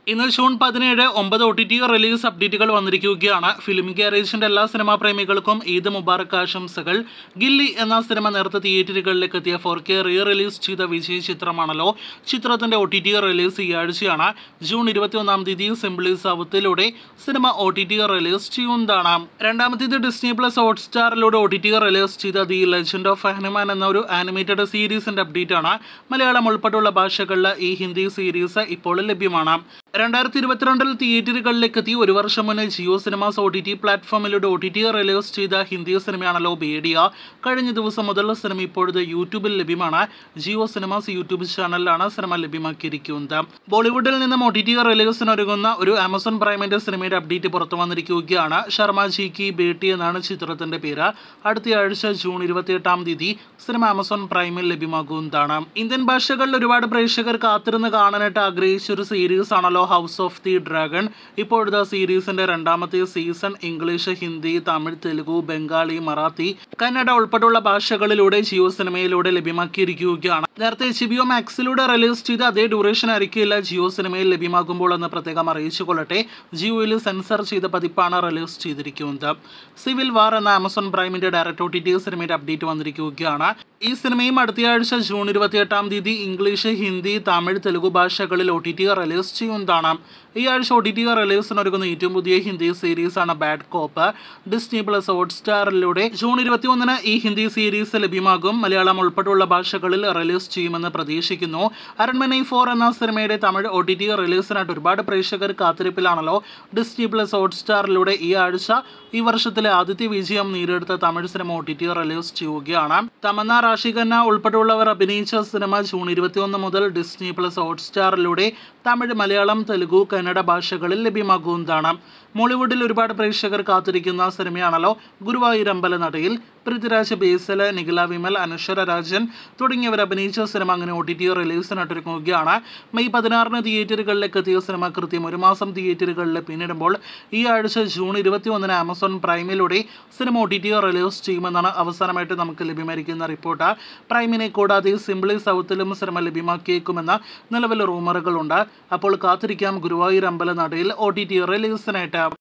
ഇന്ന് ജൂൺ പതിനേഴ് ഒമ്പത് ഒ ടി ടി റിലീസ് അപ്ഡേറ്റുകൾ വന്നിരിക്കുകയാണ് ഫിലിം ഗാരേജിന്റെ എല്ലാ സിനിമാ പ്രേമികൾക്കും ഈദ് മുബാറക് ആശംസകൾ ഗില്ലി എന്ന സിനിമ നേരത്തെ തിയേറ്ററുകളിലേക്ക് എത്തിയ ഫോർ കെ റീ റിലീസ് ചെയ്ത വിജയ ചിത്രമാണല്ലോ ചിത്രത്തിന്റെ ഒ ടി ടി റിലീസ് ഈ ആഴ്ചയാണ് ജൂൺ ഇരുപത്തിയൊന്നാം തീയതി സിംപ്ലി സൗത്തിലൂടെ cinema O T T release ചെയ്യുന്നതാണ് രണ്ടാമത്തേത് ഡിസ്നി പ്ലസ് ഹോട്ട്സ്റ്റാറിലൂടെ ഒ ടി ടി റിലീസ് ചെയ്ത ദി ലെജൻഡ് ഓഫ് ഹനുമാൻ എന്ന ഒരു ആനിമേറ്റഡ് സീരീസിന്റെ അപ്ഡേറ്റ് ആണ് മലയാളം ഉൾപ്പെടെയുള്ള ഭാഷകളിൽ ഈ ഹിന്ദി സീരീസ് ഇപ്പോൾ ലഭ്യമാണ് രണ്ടായിരത്തി ഇരുപത്തിരണ്ടിൽ തിയേറ്ററുകളിലേക്ക് എത്തി ഒരു വർഷം മുന്നേ Jio Cinemas O T T പ്ലാറ്റ്ഫോമിലൂടെ O T T release Hindi ഹിന്ദി സിനിമയാണല്ലോ ബേഡിയ കഴിഞ്ഞ ദിവസം മുതൽ സിനിമ ഇപ്പോഴത്തെ യൂട്യൂബിൽ ലഭ്യമാണ് ജിയോ സിനിമാസ് യൂട്യൂബ് ചാനലിലാണ് സിനിമ ലഭ്യമാക്കിയിരിക്കുന്നത് ബോളിവുഡിൽ നിന്നും ഒ ടി ടി റിലീസിനൊരുങ്ങുന്ന ഒരു ആമസോൺ പ്രൈമിന്റെ സിനിമയുടെ അപ്ഡേറ്റ് പുറത്തു വന്നിരിക്കുകയാണ് ശർമ്മ ജി കി ബേട്ടി എന്നാണ് ചിത്രത്തിന്റെ പേര് അടുത്ത ആഴ്ച ജൂൺ ഇരുപത്തിയെട്ടാം തീയതി സിനിമ ആമസോൺ പ്രൈമിൽ ലഭ്യമാകുന്നതാണ് ഇന്ത്യൻ ഭാഷകളിൽ ഒരുപാട് പ്രേക്ഷകർ കാത്തിരുന്ന് കാണാനായിട്ട് ആഗ്രഹിച്ച ഒരു സീരീസ് ആണല്ലോ ഹൗസ് ഓഫ് ദി ഡ്രാഗൺ ഇപ്പോഴത്തെ സീരീസിന്റെ രണ്ടാമത്തെ സീസൺ ഇംഗ്ലീഷ് ഹിന്ദി തമിഴ് തെലുഗു ബംഗാളി മറാത്തി കന്നഡ ഉൾപ്പെടെയുള്ള ഭാഷകളിലൂടെ ജിയോ സിനിമയിലൂടെ ലഭ്യമാക്കിയിരിക്കുകയാണ് നേരത്തെ ജിബിയോ മാക്സിലൂടെ റിലീസ് ചെയ്ത അതേ ഡ്യൂറേഷൻ ആയിരിക്കില്ല ജിയോ സിനിമയിൽ ലഭ്യമാകുമ്പോൾ എന്ന് പ്രത്യേകം അറിയിച്ചു കൊള്ളട്ടെ ജിയോയിൽ സെൻസർ ചെയ്ത പതിപ്പാണ് റിലീസ് ചെയ്തിരിക്കുന്നത് സിവിൽ വാർ എന്ന ആമസോൺ പ്രൈമിന്റെ ഡയറക്ട് ഒ ടി ടി സിനിമയുടെ അപ്ഡേറ്റ് വന്നിരിക്കുകയാണ് ഈ സിനിമയും അടുത്തയാഴ്ച ജൂൺ ഇരുപത്തിയെട്ടാം തീയതി ഇംഗ്ലീഷ് ഹിന്ദി തമിഴ് തെലുഗു ഭാഷകളിൽ ഒ ടി ടി റിലീസ് ചെയ്യുന്നതാണ് ഈ ആഴ്ച ഒ ടി ടി റിലീസിനൊരുക്കുന്ന ഏറ്റവും പുതിയ ഹിന്ദി സീരീസാണ് ബാഡ് കോപ്പ് ഡിസ്നി പ്ലസ് ഹോട്ട്സ്റ്റാറിലൂടെ ജൂൺ ഇരുപത്തി ഒന്നിന് ഈ ഹിന്ദി സീരീസ് ലഭ്യമാകും മലയാളം ഉൾപ്പെടെയുള്ള ഭാഷകളിൽ റിലീസ് ചെയ്യുമെന്ന് പ്രതീക്ഷിക്കുന്നു അരൺമനൈ ഫോർ എന്ന സിനിമയുടെ തമിഴ് ഒ ടി ടി റിലീസിനായിട്ട് ഒരുപാട് പ്രേക്ഷകർ കാത്തിരിപ്പിലാണല്ലോ ഡിസ്നി പ്ലസ് ഹോട്ട്സ്റ്റാറിലൂടെ ഈ ആഴ്ച ഈ വർഷത്തിലെ ആദ്യത്തെ വിജയം നേടിയെടുത്ത Tamil cinema O T T release ചെയ്യുകയാണ് തമന്ന റാഷി ഖന്ന ഉൾപ്പെടെയുള്ളവർ അഭിനയിച്ച സിനിമ ജൂൺ ഇരുപത്തിയൊന്ന് മുതൽ ഡിസ്നി പ്ലസ് ഹോട്ട്സ്റ്റാറിലൂടെ തമിഴ് മലയാളം തെലുഗു കന്നഡ ഭാഷകളിൽ ലഭ്യമാകുന്നതാണ് മോളിവുഡിൽ ഒരുപാട് പ്രേക്ഷകർ കാത്തിരിക്കുന്ന സിനിമയാണല്ലോ ഗുരുവായൂർ അമ്പല നടയിൽ പൃഥ്വിരാജ് ബേസൽ നിഖില വിമൽ അനശ്വര രാജൻ തുടങ്ങിയവർ അഭിനയിച്ച സിനിമ അങ്ങനെ ഒ ടി ടി റിലീസിനായിട്ടൊരുങ്ങുകയാണ് മെയ് പതിനാറിന് തിയേറ്ററുകളിലേക്ക് എത്തിയ സിനിമ കൃത്യം ഒരു മാസം തിയേറ്ററുകളിൽ പിന്നിടുമ്പോൾ ഈ ആഴ്ച ജൂൺ ഇരുപത്തി ഒന്നിന് ആമസോൺ പ്രൈമിലൂടെ cinema O T T release ചെയ്യുമെന്നാണ് അവസാനമായിട്ട് നമുക്ക് ലഭ്യമായിരിക്കുന്ന റിപ്പോർട്ട് പ്രൈമിനെ കൂടാതെ സിംപ്ലി സൗത്തിലും സിനിമ ലഭ്യമാക്കിയേക്കുമെന്ന നിലവിൽ റൂമറുകളുണ്ട് അപ്പോൾ കാത്തിരിക്കാം ഗുരുവായൂർ അമ്പല നടയിൽ ഒ ടി ടി റിലീസിനായിട്ട്